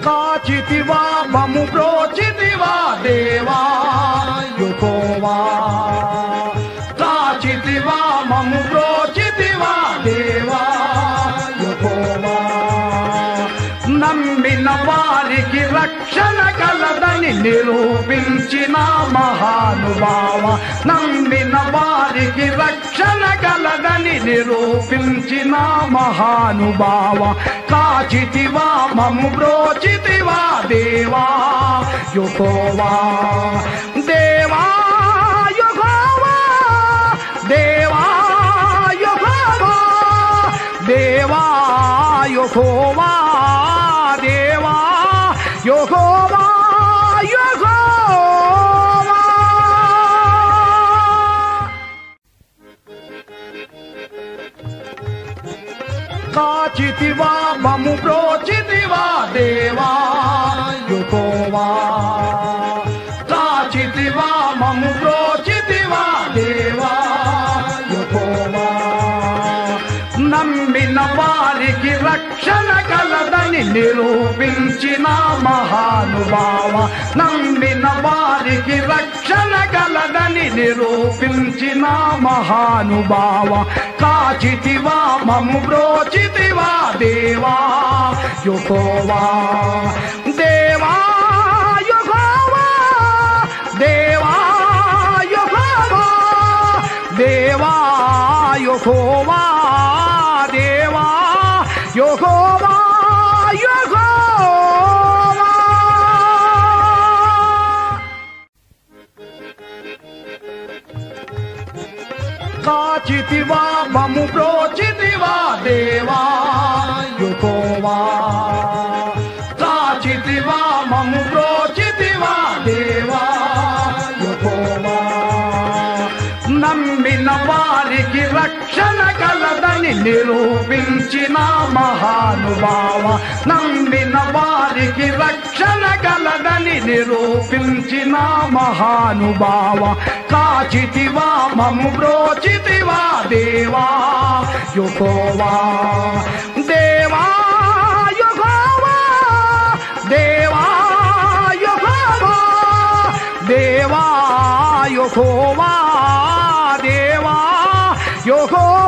కాచితివా మము బ్రోచితివా దేవా యుకోవా కాచితివా మము బ్రోచితివా దేవా యుకోవా నమ్మిన వారికి రక్షణ కలదని నిరూపించిన మహానుభావ నమ్మిన వారికి రక్షణ కలదని నిరూపించిన మహానుభావ కాచితివా మము బ్రోచితివా దేవా యుకోవా దేవా యుకోవా దేవా యుకోవా దేవా యుకోవా దేవా యుకోవా యుకోవా కాచితివా మము బ్రోచితివా దేవా యుకోవా కాచితివా మము బ్రోచితివా దేవా యుకోవా నమ్మిన వారికి రక్షణ కలదని నిరూపించిన మహానుభావ నమ్మిన వారికి రక్షణ కలదని నిరూపించిన మహానుభావ కాచితివా మము బ్రోచితివా దేవా యుకోవా దేవా యుకోవా దేవా యుకోవా దేవా యుకోవా దేవా యుకోవా యుకోవా కాచితివా మము బ్రోచితివా దేవా యుకోవా కాచితివా మము బ్రోచితివా దేవా యుకోవా నమ్మిన వారికి రక్షణ కలదని నిరూపించిన మహానుభావ నమ్మిన వారికి రక్షణ కలదని నిరూపించిన మహానుభావ కాచితివా మము బ్రోచితివా దేవా యుకోవా దేవా యుకోవా దేవా యుకోవా దేవా యుకోవా దేవా యుకోవా